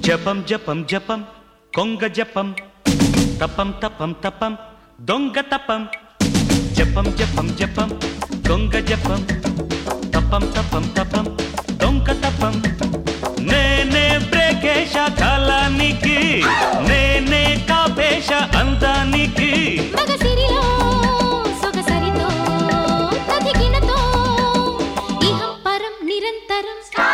జపం జపం జపం కొంగ జపం తపం తపం తపం దొంగ తపం జపం జపం జపం దొంగ జపం తపం తపం తపం దొంగ తపం నేనే బ్రేకేశ కాలానికి నేనే కాపేశ అందానికి మగసిరిలో సొగసరితో కదిగినతో ఇహం పరం నిరంతరం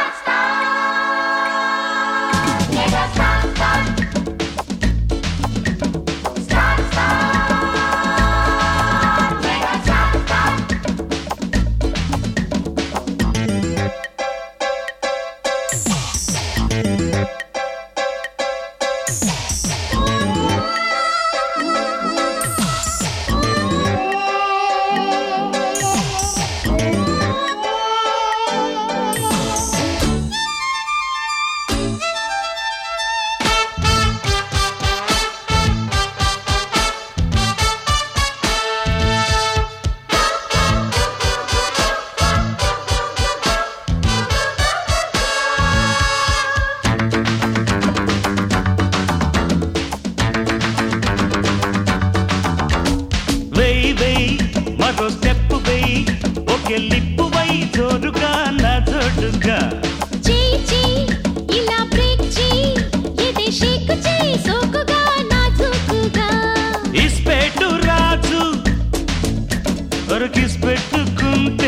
వెయ్యి వెయ్యి మరో స్టెప్ వెయ్యి ఒకే లిప్పు వై జోరుగా నా జోడుగా చేయి చేయి ఇలా బ్రేక్ చేయి ఎదే షేక్ చేయి సోకుగా నాజూకుగా ఇస్పెట్టు రాజు దొరికిస్ పెట్టుకుంటే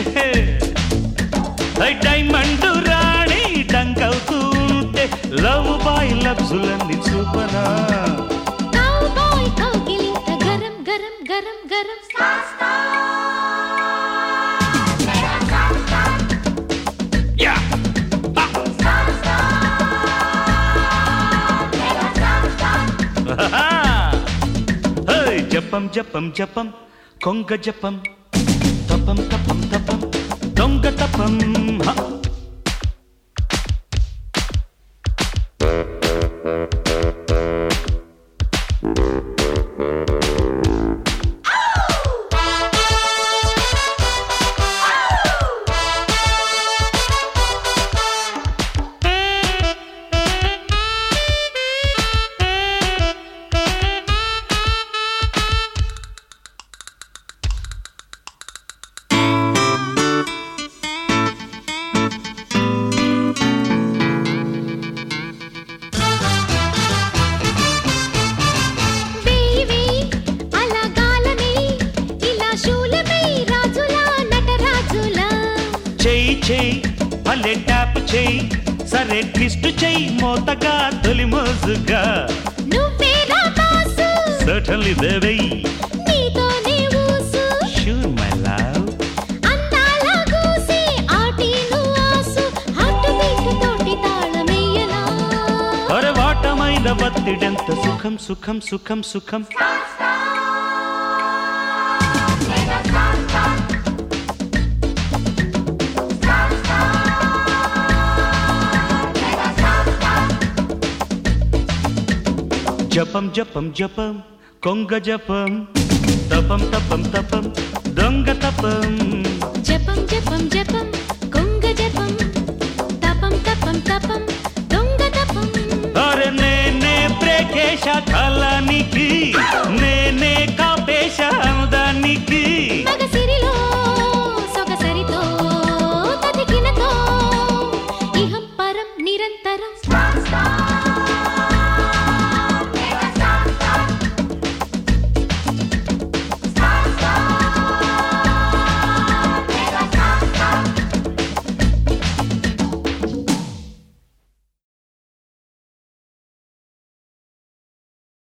ఐ డైమండ్ రాణి డంకవుతూ ఉంటే లవ్ బాయ్ లబ్జులన్నీ చూపనా కౌ బాయ్ కౌగిలింత గరం గరం గరం గరం యా జపం జపం జపం కొంగ జపం తపం తపం తపం దొంగ తపం హ. వేయి వేయి అలా గాలమే ఇలా శూలమే రాజులా నటరాజులా చెయ్యి చెయ్యి భలే ట్యాప్ చెయ్యి సరే ట్విస్ట్ చెయ్యి మోతగా తొలి మోజుగా నువ్వే నా బాసు సర్టన్లీ దేవై నీతోనే ఊసు షూర్ మై లవ్ అందాల గూసి ఆటిను ఆసు హార్ట్ బీట్ తోటి తాళమేయనా అరే వాటమైన బత్తిడెంత సుఖం సుఖం సుఖం సుఖం జపం జపం జపం కొంగ జపం తపం తపం తపం దొంగ తపం జపం జపం జపం కొంగ జపం తపం తపం తపం దొంగ తపం అరే నేనే బ్రేకేశ కాలానికి